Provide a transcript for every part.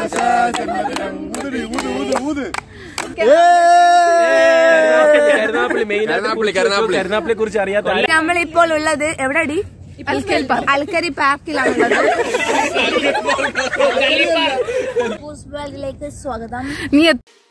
Karunappally main Karunappally, Karunappally. കരുനാപ്പള്ളിയെ കുറിച്ച് അറിയാത്ത നമ്മളിപ്പോൾ ഉള്ളത് എവിടെടി അൽക്കരി പാർക്കിലാണുള്ളത് വേൾഡിലേക്ക് സ്വാഗതം നീ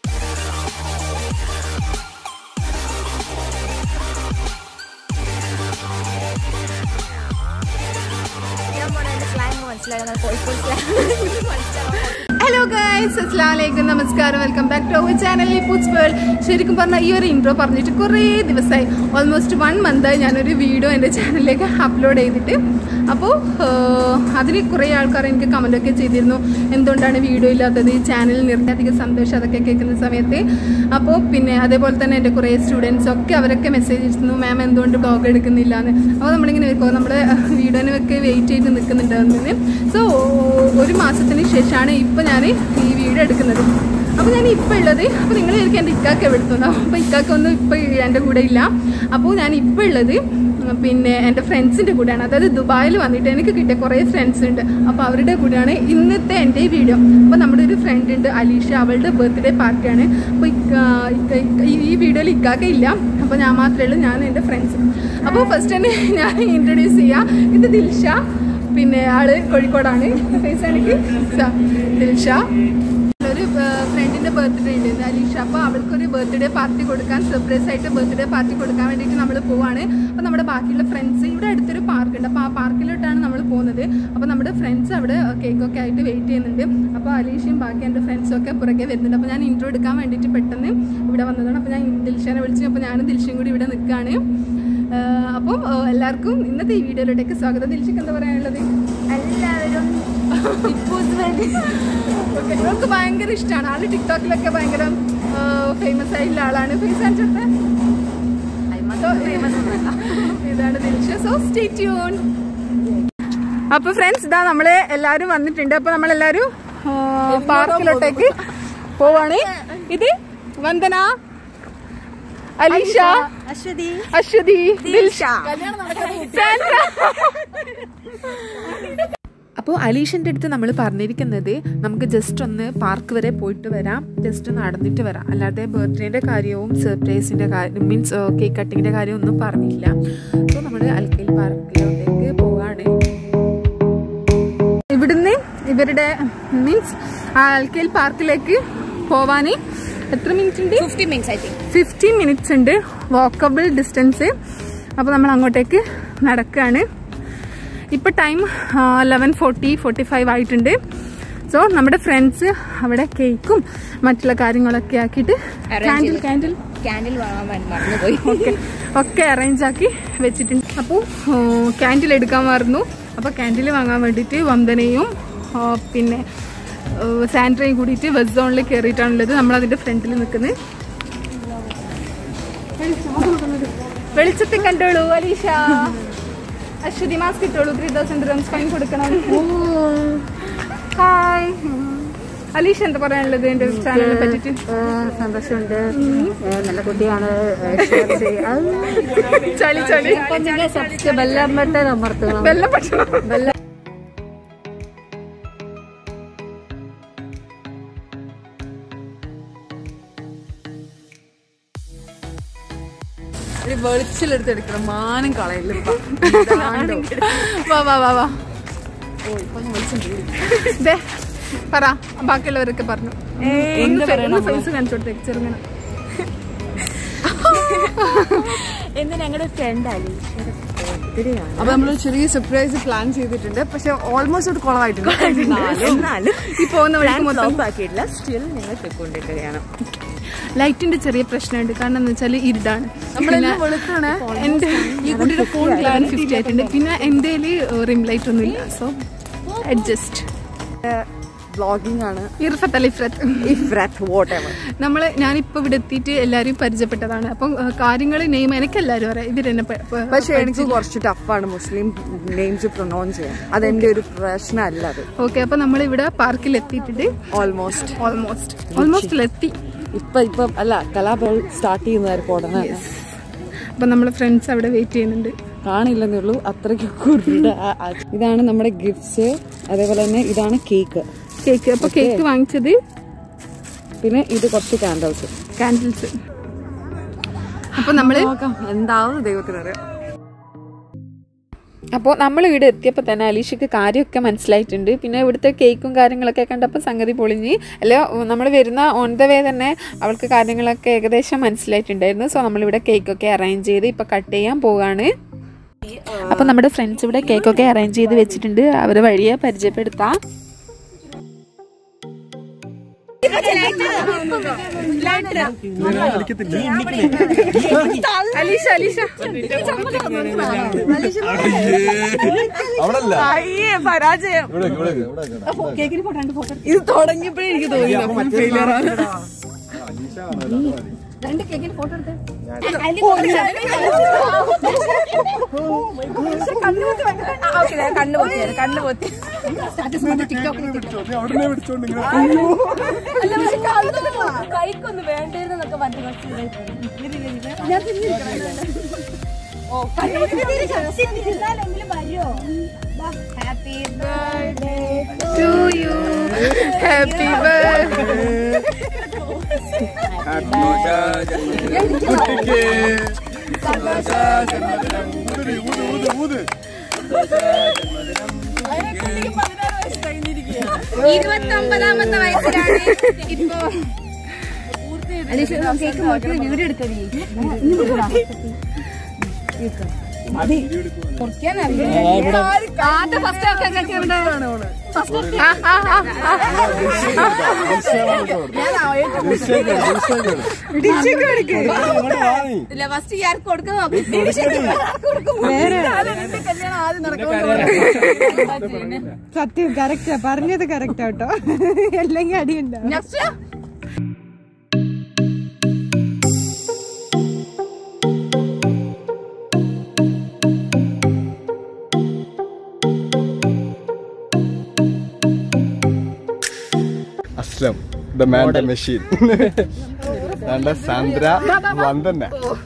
ഞാൻ പോണ സ്ലാങ് മനസ്സിലാകുന്ന കോഴിക്കോട് slang. ഹലോ ഗൈസ് അസ്സാം വലൈക്കും നമസ്കാരം welcome back to our channel foods world ശരിക്കും പറഞ്ഞാൽ ഈ ഒരു ഇൻട്രോ പറഞ്ഞിട്ട് കുറേ ദിവസമായി ഓൾമോസ്റ്റ് വൺ മന്തായി ഞാനൊരു വീഡിയോ എൻ്റെ ചാനലിലേക്ക് അപ്ലോഡ് ചെയ്തിട്ട് അപ്പോൾ അതിന് കുറേ ആൾക്കാർ എനിക്ക് കമൻ്റൊക്കെ ചെയ്തിരുന്നു എന്തുകൊണ്ടാണ് വീഡിയോ ഇല്ലാത്തത് ഈ ചാനലിൽ നിർത്തിയധികം സന്തോഷം അതൊക്കെ കേൾക്കുന്ന സമയത്ത് അപ്പോൾ പിന്നെ അതേപോലെ തന്നെ എൻ്റെ കുറേ സ്റ്റുഡൻസ് ഒക്കെ അവരൊക്കെ മെസ്സേജ് ഇട്ടിരുന്നു മാം എന്തുകൊണ്ട് ബ്ലോഗ് എടുക്കുന്നില്ല എന്ന് അപ്പോൾ നമ്മളിങ്ങനെ വെക്കുമ്പോൾ നമ്മൾ വീഡിയോനൊക്കെ വെയിറ്റ് ചെയ്ത് നിൽക്കുന്നുണ്ടായിരുന്നു സോ ഒരു മാസത്തിന് ശേഷമാണ് ഇപ്പോൾ ഞാൻ ഈ വീഡിയോ എടുക്കുന്നത് അപ്പോൾ ഞാൻ ഇപ്പോൾ ഉള്ളത് അപ്പോൾ നിങ്ങൾ ശരിക്കും എൻ്റെ ഇക്കാക്ക് എവിടുത്തുണ്ടോ അപ്പോൾ ഇക്കാക്കൊന്നും ഇപ്പോൾ എൻ്റെ കൂടെ ഇല്ല അപ്പോൾ ഞാൻ ഇപ്പോൾ ഉള്ളത് പിന്നെ എൻ്റെ ഫ്രണ്ട്സിൻ്റെ കൂടെയാണ് അതായത് ദുബായിൽ വന്നിട്ട് എനിക്ക് കിട്ടിയ കുറേ ഫ്രണ്ട്സ് ഉണ്ട് അപ്പോൾ അവരുടെ കൂടെയാണ് ഇന്നത്തെ എൻ്റെ ഈ വീഡിയോ അപ്പോൾ നമ്മുടെ ഒരു ഫ്രണ്ട് ഉണ്ട് അലീഷ അവളുടെ ബർത്ത്ഡേ പാർട്ടിയാണ് അപ്പോൾ ഇക്ക- ഇക്ക- ഇക്ക- ഈ- ഈ വീഡിയോയിൽ ഇക്കാക്ക ഇല്ല അപ്പോൾ ഞാൻ മാത്രമേ ഉള്ളൂ ഞാൻ എൻ്റെ ഫ്രണ്ട്സ് അപ്പോൾ ഫസ്റ്റ് തന്നെ ഞാൻ ഇൻട്രൊഡ്യൂസ് ചെയ്യാം ഇത് ദിൽഷ പിന്നെ ആള് കോഴിക്കോടാണ് ഫേസ് ആണെങ്കിൽ ദിൽഷ ഒരു ഫ്രണ്ടിന്റെ ബർത്ത്ഡേ ഉണ്ട് അലീഷ അപ്പോൾ അവൾക്കൊരു ബർത്ത്ഡേ പാർട്ടി കൊടുക്കാൻ സർപ്രൈസ് ആയിട്ട് ബർത്ത്ഡേ പാർട്ടി കൊടുക്കാൻ വേണ്ടിയിട്ട് നമ്മൾ പോവാണ് അപ്പോൾ നമ്മുടെ ബാക്കിയുള്ള ഫ്രണ്ട്സ് ഇവിടെ അടുത്തൊരു പാർക്ക് ഉണ്ട് അപ്പോൾ ആ പാർക്കിലോട്ടാണ് നമ്മൾ പോകുന്നത് അപ്പോൾ നമ്മുടെ ഫ്രണ്ട്സ് അവിടെ കേക്കൊക്കെ ആയിട്ട് വെയിറ്റ് ചെയ്യുന്നുണ്ട് അപ്പോൾ അലീഷയും ബാക്കി എൻ്റെ ഫ്രണ്ട്സും ഒക്കെ പുറകെ വരുന്നുണ്ട് അപ്പോൾ ഞാൻ ഇൻട്രോ എടുക്കാൻ വേണ്ടിയിട്ട് പെട്ടെന്ന് ഇവിടെ വന്നതാണ് അപ്പോൾ ഞാൻ ദിൽഷനെ വിളിച്ചു അപ്പോൾ ഞാനും ദിൽഷയും കൂടി ഇവിടെ നിൽക്കുകയാണ് അപ്പോൾ എല്ലാവർക്കും ഇന്നത്തെ ഈ വീഡിയോയിലോട്ടേക്ക് സ്വാഗതം ദിൽഷയ്ക്ക് എന്താ പറയാനുള്ളത് എല്ലാവരും ടിപ്പൂസ് വേൾഡ് ഓക്കെ ഇവൾക്ക് ഭയങ്കര ഇഷ്ടമാണ് ആള് ടിക്ടോക്കിലൊക്കെ ഭയങ്കര ഫേമസ് ആയിട്ടുള്ള ആളാണ് ഫേസ് കാണിച്ചോട്ടെ ഇതാണ് ദിൽഷ സോ സ്റ്റേ ട്യൂൺ അപ്പൊ ഫ്രണ്ട്സ് ഇതാ നമ്മള് എല്ലാരും വന്നിട്ടുണ്ട് അപ്പൊ നമ്മളെല്ലാരും ആ, പാർക്കിലോട്ടേക്ക് പോവാണ് ഇത് വന്ദന അലീഷ അശ്വതി അശ്വതി ദിൽഷ സാൻഡ്ര അപ്പോൾ അലീഷൻ്റെ അടുത്ത് നമ്മൾ പറഞ്ഞിരിക്കുന്നത് നമുക്ക് ജസ്റ്റ് ഒന്ന് പാർക്ക് വരെ പോയിട്ട് വരാം ജസ്റ്റ് നടന്നിട്ട് വരാം അല്ലാതെ ബർത്ത്ഡേൻ്റെ കാര്യവും സർപ്രൈസിൻ്റെ കാര്യം മീൻസ് കേക്ക് കട്ടിങ്ങിൻ്റെ കാര്യം ഒന്നും പറഞ്ഞില്ല സോ നമ്മൾ അൽക്കയിൽ പാർക്കിലോട്ടേക്ക് പോവാണ് ഇവിടുന്ന് ഇവരുടെ മീൻസ് ആൽക്കയിൽ പാർക്കിലേക്ക് പോവാന് എത്ര മിനിറ്റ് ഉണ്ട് fifty minutes I think fifteen minutes ഉണ്ട് വാക്കബിൾ ഡിസ്റ്റൻസ് അപ്പോൾ നമ്മൾ അങ്ങോട്ടേക്ക് നടക്കുകയാണ് ഇപ്പോൾ time eleven forty forty five ആയിട്ടുണ്ട് സോ നമ്മുടെ ഫ്രണ്ട്സ് അവിടെ കേക്കും മറ്റുള്ള കാര്യങ്ങളൊക്കെ ആക്കിയിട്ട് കാൻഡിൽ കാൻഡിൽ ക്യാൻഡിൽ വാങ്ങാൻ വേണ്ടി മറന്നുപോയി ഒക്കെ ഒക്കെ അറേഞ്ച് ആക്കി വെച്ചിട്ടുണ്ട് അപ്പോൾ ക്യാൻഡിൽ എടുക്കാൻ മറന്നു അപ്പോൾ ക്യാൻഡിൽ വാങ്ങാൻ വേണ്ടിയിട്ട് വന്ദനയും ആ, പിന്നെ ആ, സാൻഡ്രയും കൂടിയിട്ട് വെബ് സോണിൽ കയറിയിട്ടാണുള്ളത് നമ്മളതിൻ്റെ ഫ്രണ്ടിൽ നിൽക്കുന്നത് വെളിച്ചത്തിൽ കണ്ടോളൂ അലീഷ അശ്വതി മാസ്ക് ഇട്ടോളൂ ത്രീ തൗസൻഡ് റംസ് ഫൈൻ കൊടുക്കണം ഹായ് അലീഷ എന്താ പറയാനുള്ളത് എൻ്റെ ചാനലിനെ പറ്റിയിട്ട് സന്തോഷമുണ്ട് നല്ല കുട്ടിയാണ് ഷെയർ ചെയ്യാം ചളി ചളി സബ്സ്ക്രൈബ് ബെല്ലം ബട്ടൺ അമർത്തണം വെള്ള ഭക്ഷണം വെളിച്ചിലെടുത്തെടുക്കണം മാനം കളയില്ല വാ വാ വാ വാ ദേ, പറ ബാക്കിയുള്ളവരൊക്കെ പറഞ്ഞു ഒന്ന് ഫേസ് കാണിച്ചോട്ടെ ചെറുങ്ങനെ എന്ന് ഞങ്ങളുടെ ഫ്രണ്ട് അലി അപ്പൊ നമ്മൾ ചെറിയ സർപ്രൈസ് പ്ലാൻ ചെയ്തിട്ടുണ്ട് പക്ഷെ ഓൾമോസ്റ്റ് ഒരു കുളമായിട്ടുണ്ട് എന്നാലും ഈ പോകുന്ന വഴിക്ക് മൊത്തം ഫ്ലോപ്പ് ആക്കിയിട്ടില്ല സ്റ്റിൽ ഞങ്ങൾ പോയിക്കൊണ്ടിരിക്കുകയാണ് ലൈറ്റിന്റെ ചെറിയ പ്രശ്നമുണ്ട് കാരണം എന്ന് വെച്ചാൽ ഇരുടാണ് നമ്മളെല്ലാം വെളുത്താണ് എന്റെ ഈ കുട്ടിയുടെ ഫോൺ ലെവൻ ഫിഫ്റ്റി ആയിട്ടുണ്ട് പിന്നെ എൻ്റെ റിം ലൈറ്റ് ഒന്നും ഇല്ല സോ അഡ്ജസ്റ്റ് വ്ളോഗിംഗ് ആണ് ഇർഫത്ത് അൽ ഇഫ്രത്ത് ഇഫ്രാറ്റ് വാട്ട് എവർ നമ്മൾ ഞാനിപ്പോൾ ഇവിടെ എത്തിയിട്ട് എല്ലാവരെയും പരിചയപ്പെട്ടതാണ് അപ്പം കാര്യങ്ങൾ നെയ്മ് എനിക്ക് എല്ലാവരും അറിയാം ഇവരെന്നെ പ- പ- പക്ഷെ എനിക്ക് കുറച്ച് ടഫാണ് മുസ്ലിം നെയിംസ് പ്രൊനൗൺസ് ചെയ്യാൻ അതെന്റെ ഒരു പ്രശ്നമല്ല അത് ഓക്കെ അപ്പൊ നമ്മൾ ഇവിടെ പാർക്കിൽ എത്തിയിട്ടുണ്ട് ഓൾമോസ്റ്റ് ഓൾമോസ്റ്റ് ഓൾമോസ്റ്റ് എത്തി ഇപ്പൊ ഇപ്പൊ അല്ല കലാപകൾ സ്റ്റാർട്ട് ചെയ്യുന്നതായിരിക്കും ഉടനെ അപ്പൊ നമ്മളെ ഫ്രണ്ട്സ് അവിടെ വെയിറ്റ് ചെയ്യുന്നുണ്ട് കാണില്ലെന്നേ ഉള്ളൂ അത്രയ്ക്ക് കുരുട ഇതാണ് നമ്മുടെ ഗിഫ്റ്റ്സ് അതേപോലെ തന്നെ ഇതാണ് കേക്ക് കേക്ക് അപ്പൊ കേക്ക് വാങ്ങിച്ചത് പിന്നെ ഇത് കുറച്ച് കാൻഡൽസ് കാൻഡിൽസ് അപ്പൊ നമ്മള് എന്താവും ദൈവത്തിനറിയാം അപ്പോൾ നമ്മൾ ഇവിടെ എത്തിയപ്പോൾ തന്നെ അലീഷയ്ക്ക് കാര്യമൊക്കെ മനസ്സിലായിട്ടുണ്ട് പിന്നെ ഇവിടുത്തെ കേക്കും കാര്യങ്ങളൊക്കെ കണ്ടപ്പോൾ സംഗതി പൊളിഞ്ഞ് അല്ല നമ്മൾ വരുന്ന ഓൺ ദ വേ തന്നെ അവൾക്ക് കാര്യങ്ങളൊക്കെ ഏകദേശം മനസ്സിലായിട്ടുണ്ടായിരുന്നു സോ നമ്മളിവിടെ കേക്കൊക്കെ അറേഞ്ച് ചെയ്ത് ഇപ്പോൾ കട്ട് ചെയ്യാൻ പോവുകയാണ് അപ്പോൾ നമ്മുടെ ഫ്രണ്ട്സ് ഇവിടെ കേക്കൊക്കെ അറേഞ്ച് ചെയ്ത് വെച്ചിട്ടുണ്ട് അവർ വഴിയെ പരിചയപ്പെടുത്താം അലീഷ അലീഷ അയ്യേ പരാജയം ഇത് തുടങ്ങിയപ്പോഴേ എനിക്ക് തോന്നി ഫെയിലിയർ ആണ് കണ്ണു പൊത്തിയാണ് കണ്ണു പൊത്തി കൈക്കൊന്ന് വേണ്ടിരുന്നൊക്കെ ടു യു ഹാപ്പി ബർത്ത്ഡേ ഇരുപത്തി ഒമ്പതാമത്തെ വയസ്സിലാണ് ഇപ്പൊ വീഡിയോ എടുക്കടി ആദ്യം ഫസ്റ്റ് ഇല്ല ഫസ്റ്റ് ഇയാൾക്ക് കൊടുക്കുന്ന സത്യം കറക്റ്റാ പറഞ്ഞത് കറക്റ്റാ കേട്ടോ അല്ലെങ്കിൽ അടിയുണ്ടാവും Aslam the man the machine വേണ്ട സാന്ദ്ര വന്ദന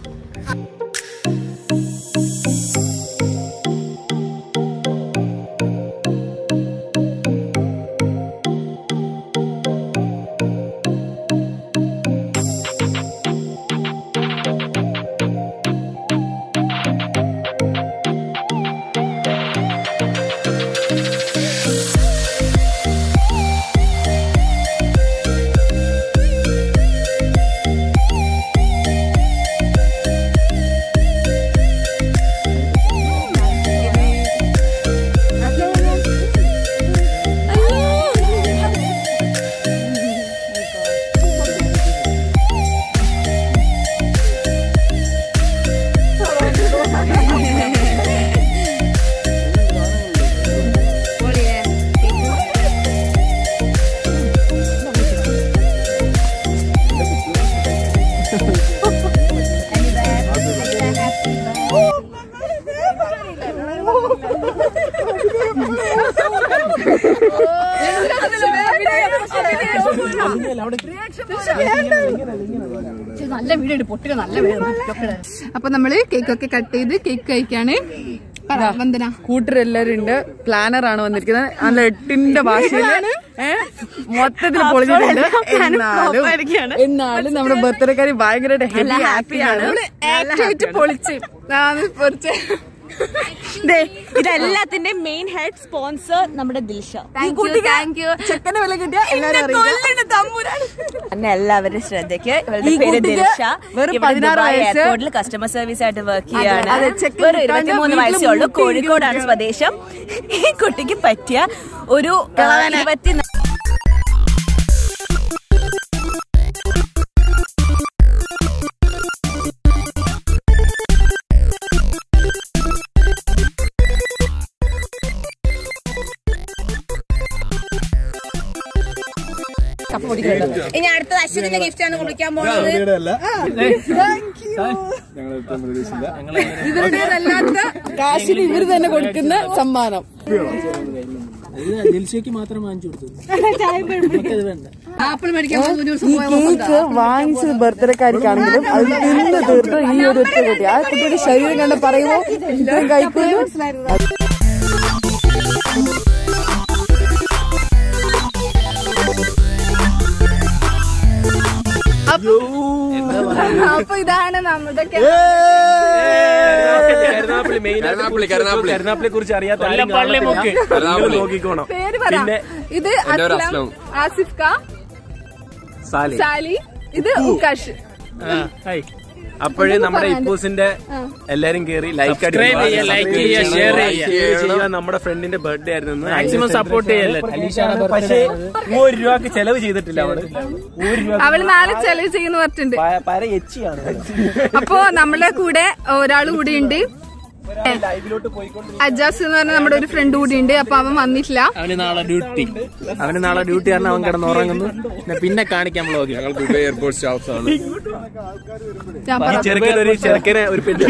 നല്ല വീഡിയോ ഉണ്ട് പൊട്ടിക നല്ല വീഡിയോ അപ്പൊ നമ്മള് കേക്കൊക്കെ കട്ട് ചെയ്ത് കേക്ക് കഴിക്കാണ് പറ വന്ദന കൂട്ടരെല്ലാരും ഉണ്ട് പ്ലാനർ ആണ് വന്നിരിക്കുന്നത് നല്ല എട്ടിന്റെ ഭാഷയില് ഏഹ് മൊത്തത്തിൽ പൊളിഞ്ഞിട്ടുണ്ട് എന്നാലും എന്നാലും നമ്മുടെ ബർത്ത്ഡേക്കാരി ഭയങ്കരമായിട്ട് ഹെവി ഹാപ്പിയാണ് ആക്ടിവിറ്റി പൊളിച്ച് പൊളിച്ച് ഇതെല്ലാത്തിന്റെ മെയിൻ ഹെഡ് സ്പോൺസർ നമ്മുടെ ദിൽഷ താങ്ക് യു ചെക്കനെ വില കിട്ടിയ എല്ലാവരും അന്നെ എല്ലാവരുടെ ശ്രദ്ധയ്ക്ക് ഇവളുടെ ഈ പേര് കുട്ടിക്ക് ദിൽഷ വെറും ഇവള് 16 ദുബായ് വയസ്സ്. എയർപോർട്ടിൽ കസ്റ്റമർ സർവീസ് ആയിട്ട് വർക്ക് ചെയ്യാണ് അതെ, ചെക്കൻ വെറും കിട്ടാണ്ട് ഇരുപത്തിമൂന്ന് വീട്ടില് വയസ്സേ ഉള്ളൂ മുക്കി കോഴിക്കോടാണ് ഇരിക്കും. സ്വദേശം ഈ കുട്ടിക്ക് പറ്റിയ ഒരു ഇരുപത്തി ഇനി അടുത്തത് അശ്വതിന്റെ ഗിഫ്റ്റ് ആണ് കുടിക്കാൻ പോകുന്നത് ഞങ്ങൾ ഏറ്റവും പ്രതീക്ഷിച്ചില്ല ഇവരുടേതല്ലാത്ത കാശിന് ഇവർ തന്നെ കൊടുക്കുന്ന സമ്മാനം ദിൽഷയ്ക്ക് മാത്രം വാങ്ങിച്ചു കൊടുത്തു ആപ്പിൾ മേടിക്കാൻ പോകുന്ന ഒരു ദിവസം ഈ കേക്ക് വാങ്ങിച്ചത് ബർത്ത്ഡേക്കാർക്കാണെങ്കിലും അത് തിന്ന് തീർത്ത് ഈ ഒരു ഒറ്റ കുട്ടി ആ കുട്ടിയുടെ ശരീരം കണ്ട് പറയുമോ ഇത്രയും കഴിക്കുന്നു അപ്പൊ ഇതാണ് നമ്മുടെ കരുനാപ്പള്ളി മെയിൻ കരുനാപ്പള്ളി, കരുനാപ്പള്ളി. കരുനാപ്പള്ളിയെ കുറിച്ച് അറിയാത്ത ആരും കൊല്ലപ്പള്ളി കാണത്തില്ല. മുക്ക്. നിങ്ങൾ നോക്കിക്കോണം പേര് പറ പിന്നെ ഇത് എൻ്റെ പേര് അസ്ലം അസ്ലം. ആസിഫ് ഖാ സാലി സാലി ഇത് ഉക്കാഷ് അപ്പോഴേ നമ്മുടെ ഇപ്പൂസിന്റെ എല്ലാരും കേറി ലൈക്ക് Subscribe ചെയ്യുക, like ചെയ്യുക, share ചെയ്യുക. നമ്മുടെ ഫ്രണ്ടിന്റെ ബർത്ത്ഡേ ആയിരുന്നു മാക്സിമം സപ്പോർട്ട് ചെയ്യല്ലേ പക്ഷേ ഒരു രൂപക്ക് ചെലവ് ചെയ്തിട്ടില്ല അവള് ഒരു രൂപ അവള് നാളെ ചെലവ് ചെയ്യുന്ന പറഞ്ഞിട്ടുണ്ട് പ- പര എച്ചിയാണ് അപ്പൊ നമ്മുടെ കൂടെ ഒരാൾ കൂടി ഉണ്ട് ലൈവിലോട്ട് പോയിക്കൊണ്ട് അജാസ് എന്ന് പറഞ്ഞ നമ്മുടെ ഒരു ഫ്രണ്ട് കൂടി ഉണ്ട് അപ്പൊ അവൻ വന്നിട്ടില്ല അവന് നാളെ ഡ്യൂട്ടി അവന് നാളെ ഡ്യൂട്ടി കാരണം അവൻ കിടന്ന് ഉറങ്ങുന്നു പിന്നെ പിന്നെ കാണിക്കാൻ ബ്ലോഗ് ഞങ്ങൾ ദുബൈ എയർപോർട്ട് സ്റ്റാഫ്സ് ആണ് ഞാൻ ഈ പറ ചെറുക്കൻ ഒരു ചെറുക്കനെ ഒരു പെണ്ണ്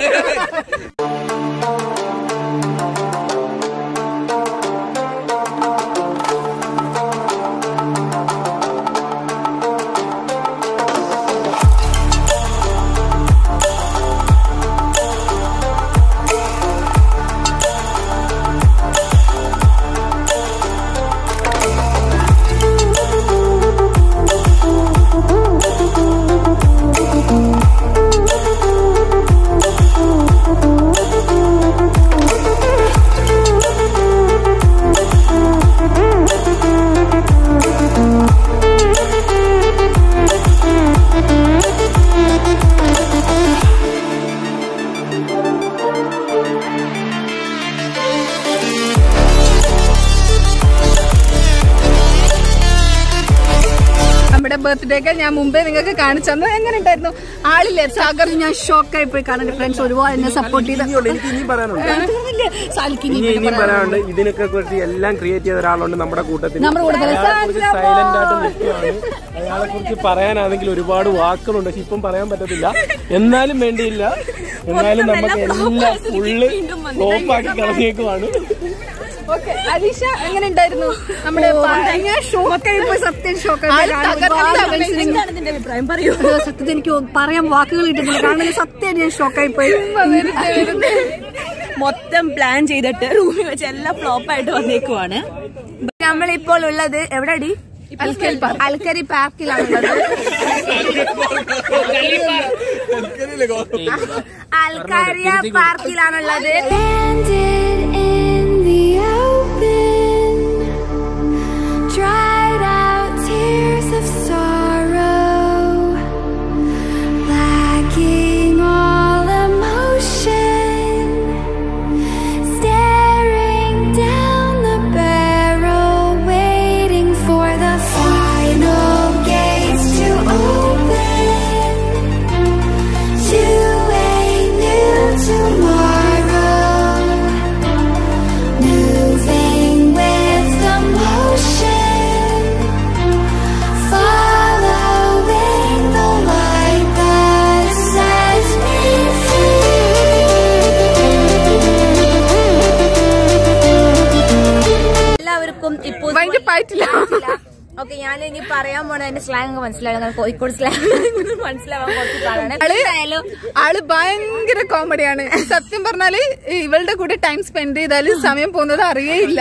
നമ്മുടെ ബർത്ത്ഡേ ഒക്കെ ഞാൻ മുമ്പേ നിങ്ങൾക്ക് കാണിച്ചു തന്നു എങ്ങനെ ഉണ്ടായിരുന്നു ആളില്ലേ സാഗർ ഞാൻ ഷോക്കായി പോയി കാരണം എന്റെ ഫ്രണ്ട്സ് ഒരുപാട് എന്നെ സപ്പോർട്ട് ചെയ്ത് എനിക്ക് ഇനിയും പറയാനുണ്ട് സാലിക്ക് ഇനി ഇനിയും പറയാനുണ്ട് ഇതിനൊക്കെ കുറിച്ച് എല്ലാം ക്രിയേറ്റ് ചെയ്ത ഒരാളുണ്ട് നമ്മുടെ കൂട്ടത്തിൽ നമ്മുടെ കൂട്ടത്തിൽ. സൈലന്റ് ആയിട്ട് നിൽക്കുകയാണ് അയാളെ കുറിച്ച് പറയാനാണെങ്കിൽ ഒരുപാട് വാക്കുകളുണ്ട് പക്ഷെ ഇപ്പം പറയാൻ പറ്റത്തില്ല എന്നാലും വേണ്ടിയില്ല എന്നാലും നമുക്ക് എല്ലാം ഫുള്ള് ഫ്ലോപ്പാക്കി കളഞ്ഞേക്കുവാണ് ഓക്കെ അലീഷ എങ്ങനെ ഉണ്ടായിരുന്നു നമ്മുടെ ഞാൻ ഷോക്കായി പോയി സത്യം ഷോക്കായി എന്താണ് നിന്റെ അഭിപ്രായം പറയൂ സത്യത്തിൽ എനിക്ക് പറയാൻ വാക്കുകൾ കിട്ടുന്നില്ല കാരണം സത്യം ഞാൻ ഷോക്കായി പോയി മൊത്തം പ്ലാൻ ചെയ്തിട്ട് റൂമിൽ വെച്ച് എല്ലാം ഫ്ലോപ്പ് ആയിട്ട് വന്നേക്കുവാണ് നമ്മളിപ്പോൾ ഉള്ളത് എവിടെടി അൽക്കരി പാർക്കിലാണുള്ളത് അൽക്കാരിയ പാർക്കിലാണുള്ളത് Dried out tears of sorrow, lacking all emotion, staring down the barrel, waiting for the final gates to open to a new tomorrow. Moving with the motion, following the light that sets me എല്ലാവർക്കും ഇപ്പോൾ ഭയങ്കര പായിട്ടില്ല okay ഞാൻ ഇനി പറയാൻ പോണ എന്റെ slang മനസ്സിലാവും കാരണം കോഴിക്കോട് സ്ലാങ് മനസ്സിലാവാൻ കുറച്ച് പാടാണ് ആള് എന്തായാലും ആള് ഭയങ്കര കോമഡിയാണ് സത്യം പറഞ്ഞാല് ഇവളുടെ കൂടെ ടൈം സ്പെൻഡ് ചെയ്താല് സമയം പോകുന്നത് അറിയേയില്ല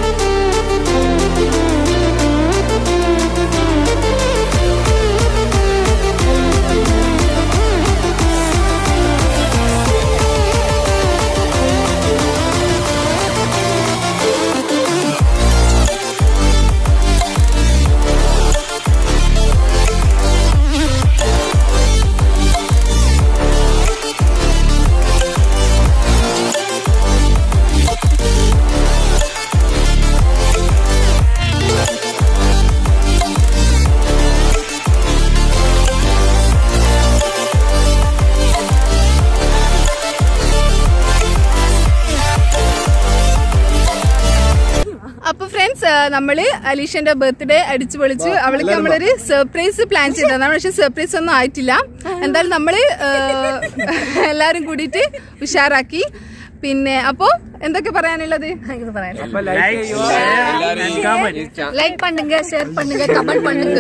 അപ്പൊ ഫ്രണ്ട്സ് നമ്മള് അലീഷന്റെ ബർത്ത്ഡേ അടിച്ചു പൊളിച്ചു അവൾക്ക് നമ്മളൊരു സർപ്രൈസ് പ്ലാൻ ചെയ്തതാണ് പക്ഷെ സർപ്രൈസ് ഒന്നും ആയിട്ടില്ല എന്തായാലും നമ്മള് ആ, എല്ലാരും കൂടിയിട്ട് ഉഷാറാക്കി പിന്നെ അപ്പോ എന്തൊക്കെ പറയാനുള്ളത് അപ്പൊ ലൈക്ക് ചെയ്യുക ലൈക്ക് പണ്ടുങ്ക ഷെയർ പണ്ടുങ്ക കമന്റ് പണ്ടുങ്ക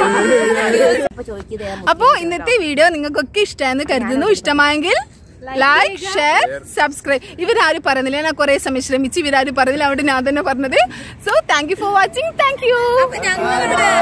അപ്പോ ഇന്നത്തെ വീഡിയോ നിങ്ങൾക്കൊക്കെ ഇഷ്ടമായെന്ന് കരുതുന്നു ഇഷ്ടമായെങ്കിൽ ലൈക്ക് ഷെയർ സബ്സ്ക്രൈബ് ഇവരാരും പറയുന്നില്ല ഞാൻ കുറെ സമയം ശ്രമിച്ച് ഇവരാരും പറഞ്ഞില്ല അവിടെ ഞാൻ തന്നെ പറഞ്ഞത് so thank you for watching thank U